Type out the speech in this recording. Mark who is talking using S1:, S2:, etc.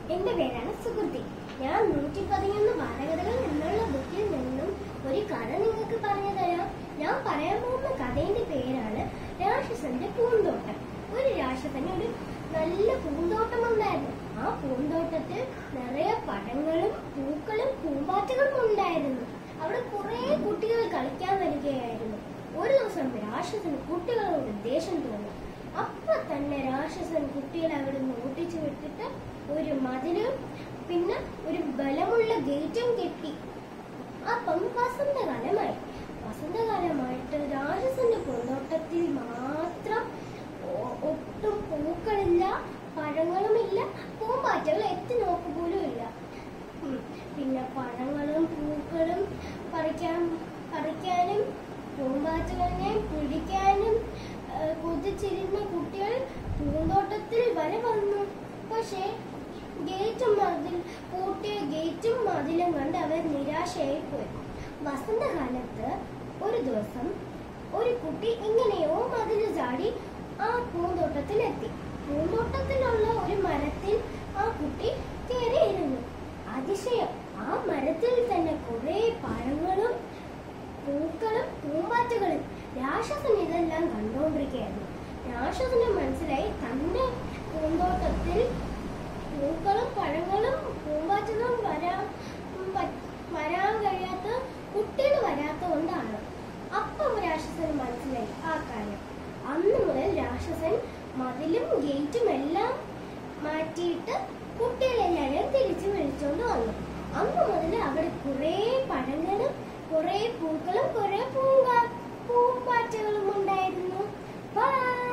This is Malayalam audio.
S1: എന്റെ പേരാണ് സുഹൃത്തി ഞാൻ നൂറ്റി പതിനൊന്ന് ബാലകഥകൾ എന്നുള്ള ബുക്കിൽ നിന്നും ഒരു കഥ നിങ്ങൾക്ക് പറഞ്ഞു തരാം ഞാൻ പറയാൻ പോകുന്ന കഥയുടെ പേരാണ് രാക്ഷസന്റെ പൂന്തോട്ടം ഒരു രാക്ഷസന് ഒരു നല്ല പൂന്തോട്ടം ഉണ്ടായിരുന്നു ആ പൂന്തോട്ടത്തിൽ നിറയെ പഴങ്ങളും പൂക്കളും പൂമ്പാറ്റകളും ഉണ്ടായിരുന്നു അവിടെ കുറെ കുട്ടികൾ കളിക്കാൻ വരികയായിരുന്നു ഒരു ദിവസം രാക്ഷസന് കുട്ടികളോട് ദേഷ്യം തോന്നി അപ്പൊ തന്നെ രാക്ഷസൻ കുട്ടികളെ അവിടെ നിന്ന് ഓട്ടിച്ചു വിട്ടിട്ട് ഒരു മതിലും പിന്നെ ഒരു ബലമുള്ള ഗേറ്റും കെട്ടി അപ്പം വസന്തകാലമായി വസന്തകാലമായിട്ട് രാക്ഷസന്റെ പൂന്തോട്ടത്തിൽ മാത്രം ഒ- ഒട്ടും പൂക്കളില്ല പഴങ്ങളുമില്ല പൂമ്പാറ്റകൾ എത്തി നോക്കു പോലും ഇല്ല ഉം. പിന്നെ പഴങ്ങളും പൂക്കളും പറിക്കാൻ പറിക്കാനും പൂമ്പാറ്റകളെ പിടിക്കാനും ആ, കൊതിച്ചിരുന്ന കുട്ടികൾ പൂന്തോട്ടത്തിൽ വരെ വന്നു പക്ഷേ ഗേറ്റും മതിൽ പൂട്ടിയ ഗേറ്റും മതിലും കണ്ട് അവർ നിരാശയായി പോയി വസന്തകാലത്ത് ഒരു ദിവസം ഒരു കുട്ടി എങ്ങനെയോ മതിൽ ചാടി ആ പൂന്തോട്ടത്തിലെത്തി പൂന്തോട്ടത്തിലുള്ള ഒരു മരത്തിൽ ആ കുട്ടി കയറിയിരുന്നു അതിശയം ആ മരത്തിൽ തന്നെ കുറെ പഴങ്ങളും പൂക്കളും പൂമ്പാറ്റകളും രാക്ഷസൻ ഇതെല്ലാം കണ്ടുകൊണ്ടിരിക്കുകയായിരുന്നു രാക്ഷസന് മനസ്സിലായി തന്റെ പൂന്തോട്ടത്തിൽ പൂക്കളും പഴങ്ങളും പൂമ്പാറ്റകളും വരാൻ പ- വരാൻ കഴിയാത്ത കുട്ടികൾ വരാത്ത കൊണ്ടാണ് അപ്പം രാക്ഷസന് മനസ്സിലായി ആ കാര്യം അന്ന് മുതൽ രാക്ഷസൻ മതിലും ഗേറ്റും എല്ലാം മാറ്റിയിട്ട് കുട്ടികളെല്ലാവരും തിരിച്ചു വിളിച്ചോണ്ട് വന്നു അന്ന് മുതൽ അവിടെ കുറെ പഴങ്ങളും കുറെ പൂക്കളും കുറെ പൂങ്കാ പൂമ്പാറ്റകളും ഉണ്ടായിരുന്നു ബൈ